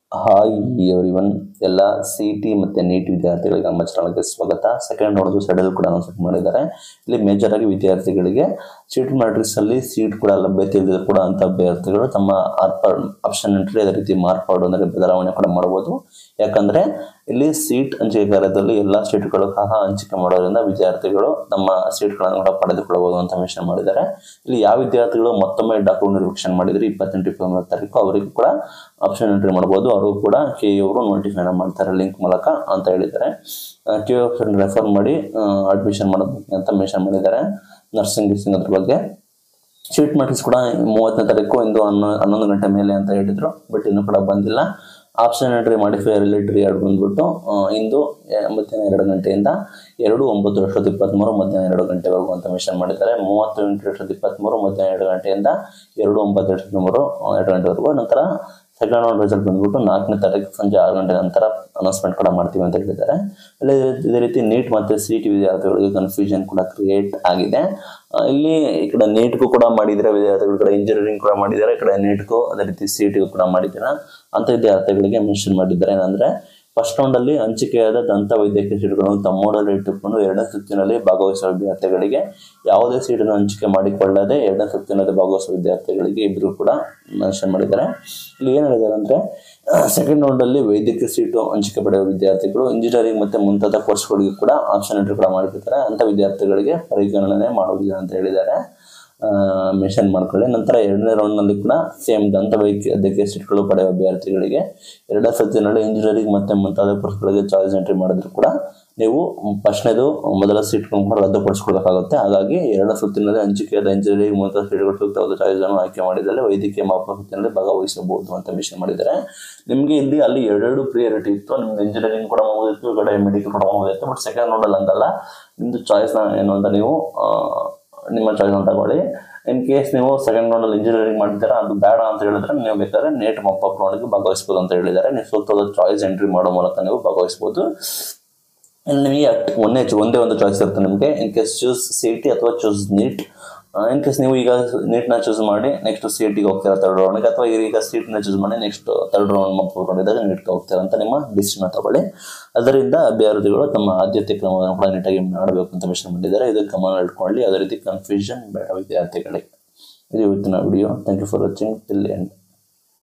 hi everyone ಎಲ್ಲ C T ಮತ್ತು NEET ವಿದ್ಯಾರ್ಥಿಗಳಿಗೆ ನಮ್ಮ ಚಾನಲ್ಗೆ ಸ್ವಾಗತ ಸೆಕೆಂಡ್ ನೋಡೋದು ಸೆಡಲ್ ಕೂಡ ಅನೌನ್ಸ್ ಮಾಡಿದ್ದಾರೆ ಇಲ್ಲಿ ಮೇಜರ್ ಆಗಿ ವಿದ್ಯಾರ್ಥಿಗಳಿಗೆ ಸೀಟ್ ಮ್ಯಾಟ್ರಿಕ್ಸ್ ಅಲ್ಲಿ ಸೀಟ್ ಕೂಡ ಲಭ್ಯತೆ ಇಲ್ಲದೆ ಕೂಡ ಅಂತ ಅಭ್ಯರ್ಥಿಗಳು ತಮ್ಮ ಆಪ್ಷನ್ ಎಂಟ್ರಿ ಅದೇ ರೀತಿ ಮಾರ್ಪಾಡು ಅಂದರೆ ಬದಲಾವಣೆ ಕೂಡ ಮಾಡಬಹುದು ಯಾಕಂದ್ರೆ ಇಲ್ಲಿ ಸೀಟ್ ಹಂಚಿಕೆ ಕಾರ್ಯದಲ್ಲಿ ಎಲ್ಲ ಸೀಟ್ಗಳು ಸಹ ಹಂಚಿಕೆ ಮಾಡೋದ್ರಿಂದ ವಿದ್ಯಾರ್ಥಿಗಳು ತಮ್ಮ ಸೀಟ್ಗಳನ್ನು ಕೂಡ ಪಡೆದುಕೊಳ್ಳಬಹುದು ಅಂತ ಮೆನ್ಷನ್ ಮಾಡಿದ್ದಾರೆ ಇಲ್ಲಿ ಯಾವ ವಿದ್ಯಾರ್ಥಿಗಳು ಮತ್ತೊಮ್ಮೆ ಡಾಕ್ಯುಮೆಂಟ್ ವೆರಿಫಿಕೇಶನ್ ಮಾಡಿದ್ರೆ ಇಪ್ಪತ್ತೆಂಟು ಇಪ್ಪತ್ತೊಂಬತ್ತು ತಾರೀಕು ಅವರಿಗೂ ಕೂಡ ಆಪ್ಷನ್ ಎಂಟ್ರಿ ಮಾಡ್ಬೋದು ಅವರು ಕೂಡ ಕೆ ಅವರು ನೋಟಿಫೈ ಮಾಡ್ತಾರೆ ಲಿಂಕ್ ಮೂಲಕ ಅಂತ ಹೇಳಿದ್ದಾರೆ ಕೆ ಆಪ್ಷನ್ ರೆಫರ್ ಮಾಡಿ ಅಡ್ಮಿಷನ್ ಮಾಡಬೇಕು ಅಂತ ಮೆನ್ಷನ್ ಮಾಡಿದ್ದಾರೆ ನರ್ಸಿಂಗ್ ಗಿರ್ಸಿಂಗ್ ಅದ್ರ ಬಗ್ಗೆ ಸೀಟ್ ಮ್ಯಾಟ್ರಿಕ್ಸ್ ಕೂಡ ಮೂವತ್ತನೇ ತಾರೀಕು ಇಂದು ಹನ್ನೊ ಹನ್ನೊಂದು ಗಂಟೆ ಮೇಲೆ ಅಂತ ಹೇಳಿದ್ರು ಬಟ್ ಇನ್ನೂ ಕೂಡ ಬಂದಿಲ್ಲ ಆಪ್ಷನ್ ಎಂಟ್ರಿ ಮಾಡಿಫೈ ರಿಲೇಟೆಡ್ ಎರಡು ಬಂದ್ಬಿಟ್ಟು ಆ, ಇಂದು ಎ- ಮಧ್ಯಾಹ್ನ ಎರಡು ಗಂಟೆಯಿಂದ ಎರಡು ಒಂಬತ್ತು ಎರಡು ಸಾವಿರದ ಇಪ್ಪತ್ತ್ಮೂರು ಮಧ್ಯಾಹ್ನ ಎರಡು ಗಂಟೆವರೆಗೂ ಅಂತ ಮೆನ್ಷನ್ ಮಾಡಿದ್ದಾರೆ ಮೂವತ್ತು ಎಂಟು ಎರಡು ಸಾವಿರದ ಇಪ್ಪತ್ತ್ಮೂರು ಮಧ್ಯಾಹ್ನ ಎರಡು ಗಂಟೆಯಿಂದ ಎರಡು ಒಂಬತ್ತು ಎರಡು ಸಾವಿರದ ಮೂರು ಆ, ಎರಡು ಗಂಟೆವರೆಗೂ ನಂತರ ಸೆಕೆಂಡ್ ರೌಂಡ್ ರಿಸಲ್ಟ್ ಬಂದ್ಬಿಟ್ಟು ನಾಲ್ಕನೇ ತಾರೀಕು ಸಂಜೆ ಆರು ಗಂಟೆ ನಂತರ ಅನೌನ್ಸ್ಮೆಂಟ್ ಕೂಡ ಮಾಡ್ತೀವಿ ಅಂತ ಹೇಳಿದ್ದಾರೆ ಅಲ್ಲೇ ಇದೇ ರೀತಿ ನೀಟ್ ಮತ್ತು ಸಿ ಟಿ ವಿದ್ಯಾರ್ಥಿಗಳಿಗೆ ಕನ್ಫ್ಯೂಷನ್ ಕೂಡ ಕ್ರಿಯೇಟ್ ಆಗಿದೆ ಆ, ಇಲ್ಲಿ ಈ ಕಡೆ ನೀಟ್ಗೂ ಕೂಡ ಮಾಡಿದರೆ ವಿದ್ಯಾರ್ಥಿಗಳು ಈ ಕಡೆ ಇಂಜಿನಿಯರಿಂಗ್ ಕೂಡ ಮಾಡಿದ್ದಾರೆ ಈ ಕಡೆ ನೀಟ್ಗೂ ಅದೇ ರೀತಿ ಸಿ ಟಿಗೂ ಕೂಡ ಮಾಡಿದ್ದಾರೆ ಅಂತ ವಿದ್ಯಾರ್ಥಿಗಳಿಗೆ ಮೆನ್ಷನ್ ಮಾಡಿದ್ದಾರೆ ಏನಂದ್ರೆ ಫಸ್ಟ್ ರೌಂಡಲ್ಲಿ ಹಂಚಿಕೆಯಾದ ದಂತ ವೈದ್ಯಕೀಯ ಸೀಟುಗಳನ್ನು ತಮ್ಮೂರಲ್ಲಿ ಇಟ್ಟುಕೊಂಡು ಎರಡನೇ ಸುತ್ತಿನಲ್ಲಿ ಭಾಗವಹಿಸುವ ವಿದ್ಯಾರ್ಥಿಗಳಿಗೆ ಯಾವುದೇ ಸೀಟನ್ನು ಹಂಚಿಕೆ ಮಾಡಿಕೊಳ್ಳದೆ ಎರಡನೇ ಸುತ್ತಿನಲ್ಲಿ ಭಾಗವಹಿಸುವ ವಿದ್ಯಾರ್ಥಿಗಳಿಗೆ ಇಬ್ಬರು ಕೂಡ ಮೆನ್ಷನ್ ಮಾಡಿದ್ದಾರೆ ಇಲ್ಲಿ ಏನು ಹೇಳಿದ್ದಾರೆ ಅಂದರೆ ಸೆಕೆಂಡ್ ರೌಂಡಲ್ಲಿ ವೈದ್ಯಕೀಯ ಸೀಟು ಹಂಚಿಕೆ ಪಡೆಯುವ ವಿದ್ಯಾರ್ಥಿಗಳು ಇಂಜಿನಿಯರಿಂಗ್ ಮತ್ತು ಮುಂತಾದ ಕೋರ್ಸ್ಗಳಿಗೆ ಕೂಡ ಆಪ್ಷನ್ ಎಂಟ್ರಿ ಕೂಡ ಮಾಡಿರ್ತಾರೆ ಅಂಥ ವಿದ್ಯಾರ್ಥಿಗಳಿಗೆ ಪರಿಗಣನೆ ಮಾಡುವುದಿಲ್ಲ ಅಂತ ಹೇಳಿದ್ದಾರೆ ಮೆನ್ಷನ್ ಮಾಡ್ಕೊಳ್ಳಿ ನಂತರ ಎರಡನೇ ರೌಂಡ್ನಲ್ಲಿ ಕೂಡ ಸೇಮ್ ದಂತ ವೈದ್ಯಕೀಯ ಸೀಟ್ಗಳು ಪಡೆಯುವ ಅಭ್ಯರ್ಥಿಗಳಿಗೆ ಎರಡನೇ ಸತಿನಲ್ಲಿ ಇಂಜಿನಿಯರಿಂಗ್ ಮತ್ತು ಮುಂತಾದ ಕೋರ್ಸ್ಗಳಿಗೆ ಚಾಯ್ಸ್ ಎಂಟ್ರಿ ಮಾಡಿದ್ರು ಕೂಡ ನೀವು ಫಸ್ಟ್ನೇದು ಮೊದಲ ಸೀಟ್ಗಳನ್ನು ಕೂಡ ರದ್ದುಪಡಿಸ್ಕೊಳ್ಬೇಕಾಗುತ್ತೆ ಹಾಗಾಗಿ ಎರಡನೇ ಸುತ್ತಿನಲ್ಲಿ ಹಂಚಿಕೆಯಾದ ಇಂಜಿನಿಯರಿಂಗ್ ಮುಂತಾದ ಸೀಟ್ಗಳು ಸೂಕ್ತವಾದ ಚಾಯ್ಸನ್ನು ಆಯ್ಕೆ ಮಾಡಿದಲ್ಲಿ ವೈದ್ಯಕೀಯ ಮಾಪಕ ಸುತ್ತಿನಲ್ಲಿ ಭಾಗವಹಿಸಬಹುದು ಅಂತ ಮೆನ್ಷನ್ ಮಾಡಿದ್ದಾರೆ ನಿಮಗೆ ಇಲ್ಲಿ ಅಲ್ಲಿ ಎರಡೆರಡು ಪ್ರಿಯಾರಿಟಿ ಇತ್ತು ನಿಮ್ಗೆ ಇಂಜಿನಿಯರಿಂಗ್ ಕೂಡ ಹೋಗೋದಿತ್ತು ಈ ಕಡೆ ಮೆಡಿಕಲ್ ಕೂಡ ಹೋಗೋದಿತ್ತು ಬಟ್ ಸೆಕೆಂಡ್ ರೌಂಡಲ್ಲಿ ಅಂತಲ್ಲ ನಿಮ್ಮದು ಚಾಯ್ಸ್ನ ಏನು ಅಂತ ನೀವು ಆ, ನಿಮ್ಮ ಚಾಯ್ಸ್ನ ತಗೊಳ್ಳಿ ಇನ್ ಕೇಸ್ ನೀವು ಸೆಕೆಂಡ್ ರೌಂಡಲ್ಲಿ ಇಂಜಿನಿಯರಿಂಗ್ ಮಾಡಿದ್ದೀರಾ ಅದು ಬೇಡ ಅಂತ ಹೇಳಿದ್ರೆ ನೀವು ಬೇಕಾದ್ರೆ ನೇಟ್ ಮಪ್ಪ ರೌಂಡ್ಗೆ ಭಾಗವಹಿಸ್ಬೋದು ಅಂತ ಹೇಳಿದ್ದಾರೆ ನೀವು ಸೂಕ್ತವಾದ ಚಾಯ್ಸ್ ಎಂಟ್ರಿ ಮಾಡೋ ಮೂಲಕ ನೀವು ಭಾಗವಹಿಸ್ಬೋದು ಇನ್ನು ನಿಮಗೆ ಅಟ್- ಒಂದೇ ಒಂದೇ ಒಂದು ಚಾಯ್ಸ್ ಇರುತ್ತೆ ನಿಮಗೆ in case choose C T ಅಥವಾ ಚೂಸ್ ನೀಟ್ ಇನ್ ಕೇಸ್ ನೀವು ಈಗ ನೀಟ್ನ ಚೂಸ್ ಮಾಡಿ ನೆಕ್ಸ್ಟ್ ಸಿ ಟಿಗೆ ಹೋಗ್ತೀರಾ ತರ್ಡ್ ರೌಂಡ್ಗೆ ಅಥವಾ ಈಗ ಸೀಟ್ನ ಚೂಸ್ ಮಾಡಿ ನೆಕ್ಸ್ಟ್ ತರ್ಡ್ ರೌಂಡ್ ಮಪ್ಪ ರೌಂಡ್ ಇದ್ದಾಗ ನೀಟ್ಗೆ ಹೋಗ್ತೀರಾ ಅಂತ ನಿಮ್ಮ ಡಿಸಿಷನ್ ತಗೊಳ್ಳಿ ಅದರಿಂದ ಅಭ್ಯರ್ಥಿಗಳು ತಮ್ಮ ಆದ್ಯತೆ ಕ್ರಮವನ್ನು ಕೂಡ ನೀಟಾಗಿ ಮಾಡಬೇಕು ಅಂತ ಮೆನ್ಷನ್ ಮಾಡಿದ್ದಾರೆ ಇದಕ್ಕೆ ಗಮನ ಇಟ್ಕೊಳ್ಳಿ ಅದೇ ರೀತಿ ಕನ್ಫ್ಯೂಷನ್ ಬೇಡ ವಿದ್ಯಾರ್ಥಿಗಳಿಗೆ ಇದು ಇವತ್ತಿನ video thank you for watching till end